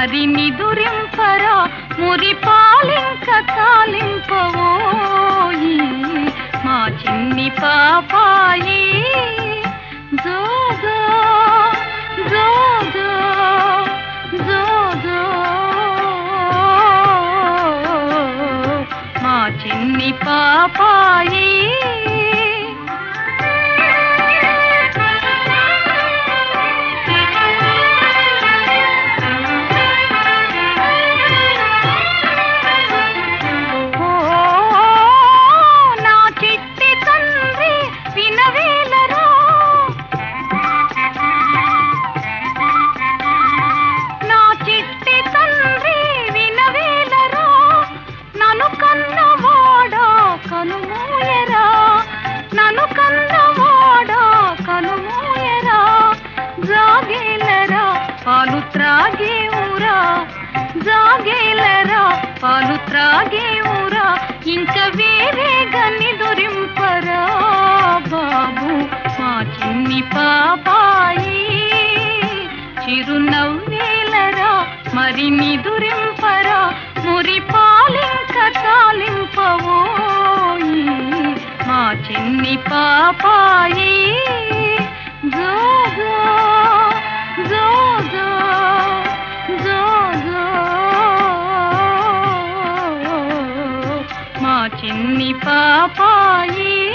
మరి నిదురింపరా మురి పాలింక తాలింపవోయి మా చిన్ని పాపాయి జోజో జోజో జోజో మా చిన్ని పాపాయి ఓ నా చిట్టి తండ్రి వినవేలరా నా చిట్టి తండ్రి వినవేలరా నన్ను కన్నవాడా కనుమూయరా నన్ను కన్నవాడా కనుమూయరా జాగేలరా పాలు త్రాగేవురా జాగేలరా పాలు త్రాగేవురా ఇంక వేరే గని దొరింపరా బాబు మా చిన్ని పాపాయి చిరునవ్వేలరా మరి నిదురింపరా మురి పాలింక తాలింపవోయి మా చిన్ని పాపాయి జోజో జోజో జోజో మా చిన్ని పాపాయి